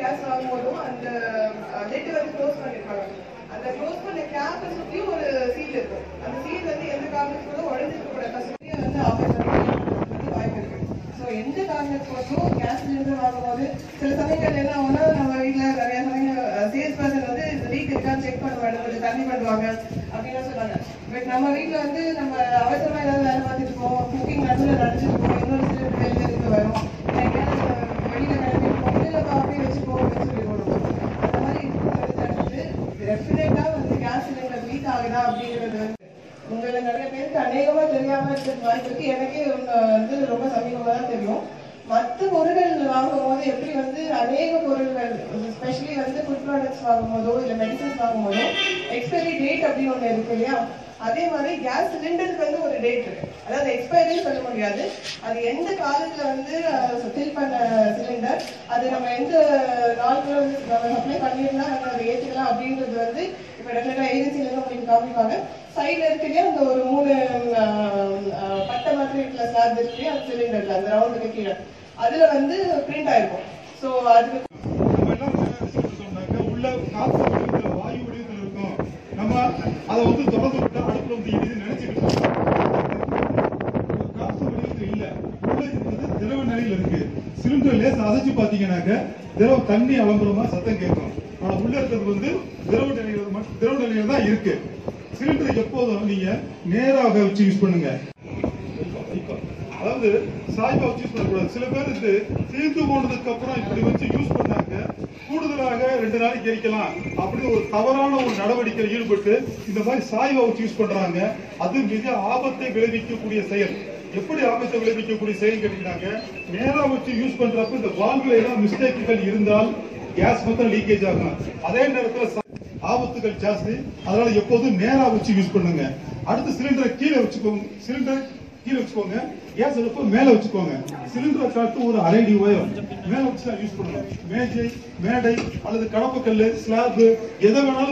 Case வாங்கும்போதும் அந்த lid வந்து close பண்ணிருப்பாங்க அந்த க்ளோஸ் பண்ண கேப்பை சுத்தி ஒரு சீல் இருக்கும் அந்த சீல் வந்து எந்த காரணத்துக்கும் உடஞ்சிருக்க கூடாது சுத்தி வந்து ஆபத்து வாய்ப்பு இருக்கு ஸோ எந்த காரணத்துக்கும் கேஸ் சிலிண்டர் வாங்கும்போது சில சமயங்கள் என்ன ஆகும்னா நம்ம வீட்ல நிறைய சமயம் சேல்ஸ் பர்சன் வந்து லீக் இருக்கான்னு செக் பண்ணுவாங்க கொஞ்சம் தண்ணி பண்ணுவாங்க அப்படின்னு சொல்லுவாங்க பட் நம்ம வீட்ல வந்து நம்ம அவசரமா ஏதாவது வேலை பார்த்துட்டு இருப்போம் குக்கிங் நடுவில் நடந்துட்டு இருப்போம் இன்னொரு சிலிண்டர் வெளியில இருந்து வரும் இல்லை எங்கேயாவது வெளியில கிளம்பிருப்போம் இல்லை நம்ம அப்படியே வச்சுப்போம் அப்படின்னு சொல்லி போடுவோம் அந்த மாதிரி இருக்கிறது டெஃபினட்டா வந்து கேஸ் சிலிண்டர் லீக் ஆகுதா அப்படிங்கிறது வந்து உங்களை நிறைய பேருக்கு அநேகமா தெரியாம இருக்கிறது வாய்ப்பு இருக்கு எனக்கே ஒண்ணு வந்து ரொம்ப சமீபமா தான் தெரியும் மற்ற பொருட்கள் வாங்கும் போது எப்படி வந்து அநேக பொருட்கள் ஸ்பெஷலி வந்து ஃபுட் ப்ராடக்ட்ஸ் வாங்கும் போதோ இல்ல மெடிசன்ஸ் வாங்கும் போதோ எக்ஸ்பைரி டேட் அப்படின்னு ஒண்ணு இருக்கு இல்லையா அதே மாதிரி கேஸ் சிலிண்டருக்கு வந்து ஒரு டேட் இருக்கு அதாவது எக்ஸ்பைரி சொல்ல முடியாது அது எந்த காலத்துல வந்து ஃபில் பண்ண சிலிண்டர் அது நம்ம எந்த நாளுக்குள்ள வந்து நம்ம சப்ளை பண்ணியிருந்தா நம்ம அதை ஏற்றுக்கலாம் அப்படின்றது வந்து இப்போ டெஃபினட்டா ஏஜென்சில இருந்து உங்களுக்கு காமிப்பாங்க சைடுல இருக்கிறே அந்த ஒரு மூணு ஆஹ், ஆஹ், பட்டை மாதிரி இருக்கிற ஸ்லாப் இருக்கு அந்த சிலிண்டர்ல அந்த ரவுண்டுக்கு கீழே அதுல வந்து பிரிண்ட் ஆயிருக்கும் ஸோ அதுக்கு நம்ம எல்லாம் சொன்னாக்க உள்ள காற்று வடிவத்தில் வாயு வடிவத்தில் இருக்கும் நம்ம அதை வந்து திறந்து விட்டா அடுப்புல வந்து எரியுது நினைச்சுக்கிட்டு இருக்கோம். காற்று வடிவத்தில் இல்ல உள்ள இருக்கிறது திரவ நிலையில இருக்கு சிலிண்டர் லேச அதைச்சு பாத்தீங்கன்னாக்க திரவ தண்ணி அலம்புறமா சத்தம் கேட்கும் ஆனா உள்ள இருக்கிறது வந்து திரவ நிலையில மட்டும் திரவ நிலையில தான் இருக்கு சிலிண்டர் எப்போதும் நீங்க நேராக வச்சு யூஸ் பண்ணுங்க இப்போ, அதாவது சாய்பா வச்சு யூஸ் பண்ணக்கூடாது சில பேர் இது தீர்ந்து போனதுக்கு அப்புறம் இப்படி வச்சு யூஸ் பண்ணாங்க கூடுதலாக ரெண்டு நாளைக்கு எரிக்கலாம் அப்படின்னு ஒரு தவறான ஒரு நடவடிக்கையில் ஈடுபட்டு இந்த மாதிரி சாய்வா வச்சு யூஸ் பண்றாங்க அது மிக ஆபத்தை விளைவிக்கக்கூடிய செயல் எப்படி ஆபத்தை விளைவிக்கக்கூடிய செயல் கேட்டீங்கன்னாங்க நேரா வச்சு யூஸ் பண்றப்ப இந்த வால்வுல ஏதாவது மிஸ்டேக்குகள் இருந்தால் கேஸ் மொத்தம் லீக்கேஜ் ஆகும் அதே நேரத்துல ச- ஆபத்துகள் ஜாஸ்தி அதனால எப்போதும் நேரா வச்சு யூஸ் பண்ணுங்க அடுத்து சிலிண்டரை கீழே வச்சுக்கோங்க சிலிண்டர் கீழே வச்சுக்கோங்க கேஸ் அடுப்பு மேல வச்சுக்கோங்க சிலிண்டரை காட்டு ஒரு அரை அடி உயரம் மேல வச்சு யூஸ் பண்ணணும் மேஜை மேடை அல்லது கடப்புக்கல்லு ஸ்லாப் எதை வேணாலும்